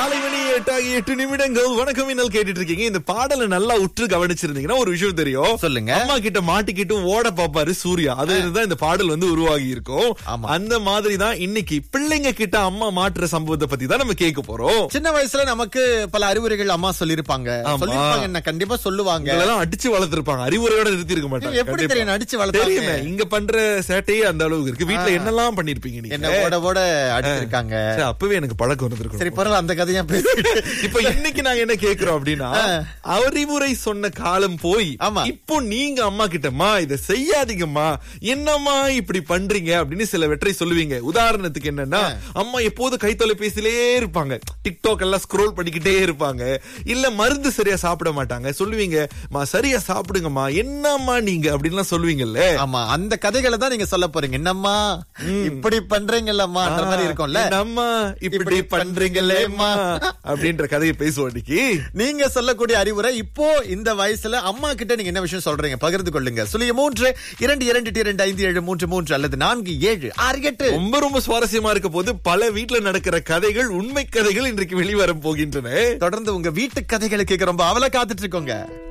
காலை மணி எட்டாகி எட்டு நிமிடங்கள் வணக்கம் இன்னல் கேட்டுட்டு இருக்கீங்க இந்த பாடலை நல்லா உற்று கவனிச்சிருந்தீங்கன்னா ஒரு விஷயம் தெரியும் சொல்லுங்க. அம்மா கிட்ட மாட்டிக்கிட்டு ஓட பாப்பாரு சூர்யா அது தான் இந்த பாடல் வந்து உருவாகி இருக்கும் ஆமா. அந்த மாதிரி தான் இன்னைக்கு பிள்ளைங்க கிட்ட அம்மா மாட்டுற சம்பவத்தை பத்தி தான் நம்ம கேட்க போறோம் சின்ன வயசுல நமக்கு பல அறிவுரைகள் அம்மா சொல்லிருப்பாங்க ஆமா. சொல்லிருப்பாங்க என்ன கண்டிப்பா சொல்லுவாங்க இதெல்லாம் அடிச்சு வளர்த்திருப்பாங்க அறிவுரையோட நிறுத்தி இருக்க மாட்டாங்க எப்படி கண்டிப்பா. தெரியும் அடிச்சு வளர்த்தாங்க? தெரியுமே இங்க பண்ற சேட்டையே அந்த அளவுக்கு இருக்கு வீட்ல என்னெல்லாம் பண்ணிருப்பீங்க என்ன நீங்க ஓட ஓட அடிச்சிருக்காங்க சரி, அப்பவே எனக்கு பழக்கம் இருந்திருக்கும் சரி பரவாயில்ல அந்த கதையா பேசி இப்ப இன்னைக்கு நாங்க என்ன கேக்குறோம் அப்படின்னா அறிவுரை சொன்ன காலம் போய் ஆமா. இப்போ நீங்க அம்மா கிட்டம்மா இத செய்யாதீங்கம்மா என்னம்மா இப்படி பண்றீங்க அப்படின்னு சில வெற்றை சொல்லுவீங்க உதாரணத்துக்கு என்னன்னா அம்மா எப்போதும் கை தொலைபேசியிலே இருப்பாங்க டிக்டாக் எல்லாம் ஸ்க்ரோல் பண்ணிக்கிட்டே இருப்பாங்க இல்ல மருந்து சரியா சாப்பிட மாட்டாங்க சொல்லுவீங்க "மா, சரியா சாப்பிடுங்கம்மா என்னம்மா நீங்க அப்படின்லாம் சொல்லுவீங்கல்ல ஆமா அந்த கதைகளை தான் நீங்க சொல்ல போறீங்க என்னம்மா இப்படி பண்றீங்கல்லம்மா அந்த மாதிரி இருக்கும்ல என்னம்மா இப்படி பண்றீங்களேம்மா அப்படின்ற கதையை பேசுவோம் இன்னைக்கு நீங்க சொல்லக்கூடிய அறிவுரை இப்போ இந்த வயசுல அம்மா கிட்ட நீங்க என்ன விஷயம் சொல்றீங்க பகிர்ந்து கொள்ளுங்க சுழிய மூன்று இரண்டு இரண்டு எட்டு, இரண்டு ஐந்து ஏழு மூன்று மூன்று அல்லது நான்கு ஏழு ஆறு எட்டு ரொம்ப ரொம்ப சுவாரஸ்யமா இருக்க போது பல வீட்ல நடக்கிற கதைகள் உண்மை கதைகள் இன்றைக்கு வெளிவர போகின்றன தொடர்ந்து உங்க வீட்டு கதைகளை கேட்க ரொம்ப அவல காத்துட்டு இருக்கோங்க